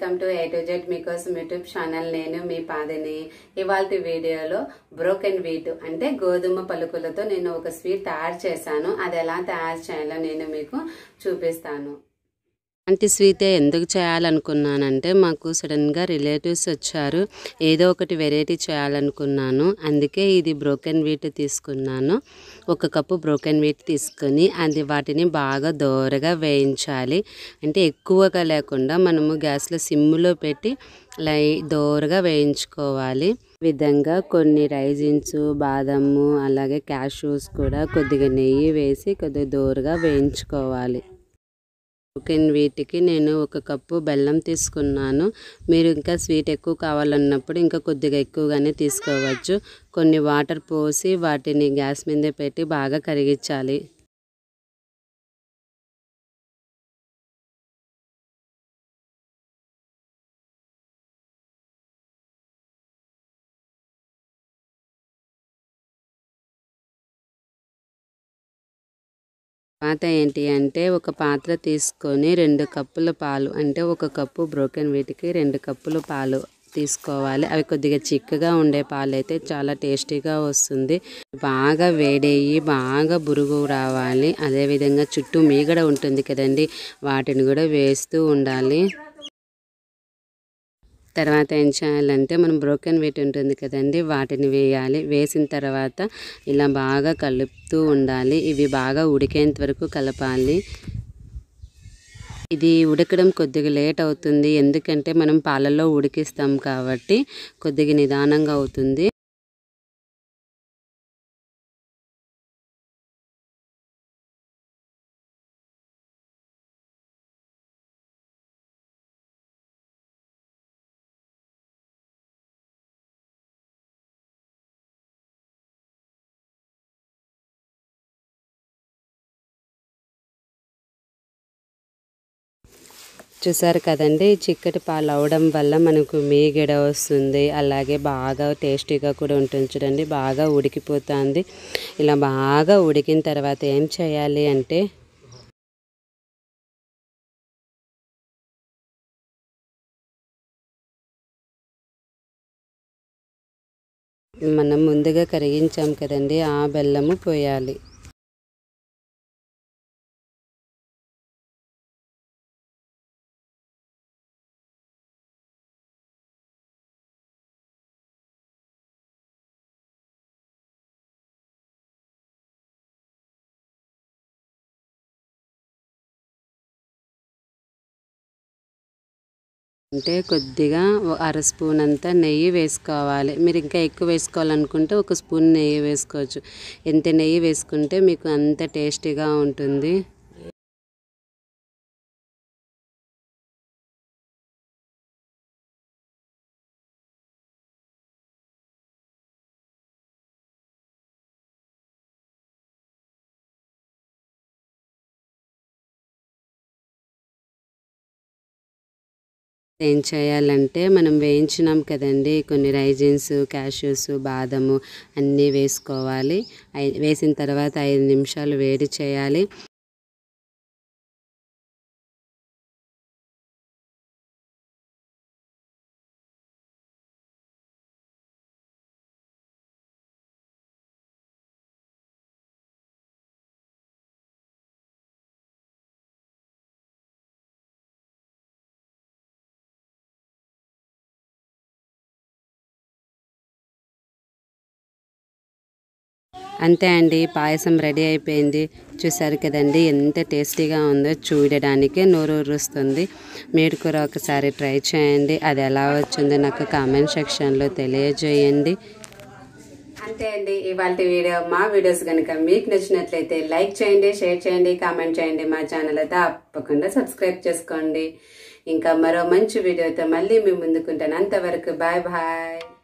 welcome to A to Z మీకోసం YouTube channel నేను మీ పాదిని ఇవాళ వీడియోలో బ్రోకెన్ వీట్ అంటే గోధుమ పలుకులతో నేను ఒక స్వీట్ తయారు చేశాను అది ఎలా తయారు చేయాలో నేను మీకు చూపిస్తాను అలాంటి స్వీట్ ఎందుకు చేయాలనుకున్నానంటే మాకు సడన్గా రిలేటివ్స్ వచ్చారు ఏదో ఒకటి వెరైటీ చేయాలనుకున్నాను అందుకే ఇది బ్రోకెన్ వీట్ తీసుకున్నాను ఒక కప్పు బ్రోకెన్ వీట్ తీసుకొని అది వాటిని బాగా దోరగా వేయించాలి అంటే ఎక్కువగా లేకుండా మనము గ్యాస్లో సిమ్లో పెట్టి లై దోరగా వేయించుకోవాలి ఈ విధంగా కొన్ని రైజిన్స్ బాదము అలాగే క్యాషూస్ కూడా కొద్దిగా నెయ్యి వేసి కొద్దిగా దోరగా వేయించుకోవాలి బ్రోకెన్ వీటికి నేను ఒక కప్పు బెల్లం తీసుకున్నాను మీరు ఇంకా స్వీట్ ఎక్కువ కావాలన్నప్పుడు ఇంకా కొద్దిగా ఎక్కువగానే తీసుకోవచ్చు కొన్ని వాటర్ పోసి వాటిని గ్యాస్ మీద పెట్టి బాగా కరిగించాలి తర్వాత ఏంటి అంటే ఒక పాత్ర తీసుకొని రెండు కప్పుల పాలు అంటే ఒక కప్పు బ్రోకెన్ వీటికి రెండు కప్పుల పాలు తీసుకోవాలి అవి కొద్దిగా చిక్కగా ఉండే పాలు అయితే చాలా టేస్టీగా వస్తుంది బాగా వేడయ్యి బాగా బురుగు రావాలి అదేవిధంగా చుట్టూ మీగడ ఉంటుంది కదండి వాటిని కూడా వేస్తూ ఉండాలి తర్వాత ఏం చేయాలంటే మనం బ్రోకెన్ వీట్ ఉంటుంది కదండి వాటిని వేయాలి వేసిన తర్వాత ఇలా బాగా కలుపుతూ ఉండాలి ఇవి బాగా ఉడికేంత వరకు కలపాలి ఇది ఉడకడం కొద్దిగా లేట్ అవుతుంది ఎందుకంటే మనం పాలల్లో ఉడికిస్తాం కాబట్టి కొద్దిగా నిదానంగా అవుతుంది చూసారు కదండి చిక్కటి పాలు అవడం వల్ల మనకు మీగడ వస్తుంది అలాగే బాగా టేస్టీగా కూడా ఉంటుంది చూడండి బాగా ఉడికిపోతుంది ఇలా బాగా ఉడికిన తర్వాత ఏం చేయాలి అంటే మనం ముందుగా కరిగించాం కదండి ఆ బెల్లము పోయాలి అంటే కొద్దిగా అర స్పూన్ అంతా నెయ్యి వేసుకోవాలి మీరు ఇంకా ఎక్కువ వేసుకోవాలనుకుంటే ఒక స్పూన్ నెయ్యి వేసుకోవచ్చు ఎంత నెయ్యి వేసుకుంటే మీకు అంత టేస్టీగా ఉంటుంది ఏం చేయాలంటే మనం వేయించినాం కదండి కొన్ని రైజిన్స్ క్యాష్యూస్ బాదము అన్నీ వేసుకోవాలి వేసిన తర్వాత ఐదు నిమిషాలు వేడి చేయాలి అంతే అండి పాయసం రెడీ అయిపోయింది చూసారు కదండి ఎంత టేస్టీగా ఉందో చూడడానికి నోరు ఊరుస్తుంది మీరు కూడా ఒకసారి ట్రై చేయండి అది ఎలా వచ్చిందో నాకు కామెంట్ సెక్షన్లో తెలియజేయండి అంతే అండి ఇవాళ వీడియో మా వీడియోస్ కనుక మీకు నచ్చినట్లయితే లైక్ చేయండి షేర్ చేయండి కామెంట్ చేయండి మా ఛానల్ అయితే తప్పకుండా సబ్స్క్రైబ్ చేసుకోండి ఇంకా మరో మంచి వీడియోతో మళ్ళీ మీ ముందుకుంటాను అంతవరకు బాయ్ బాయ్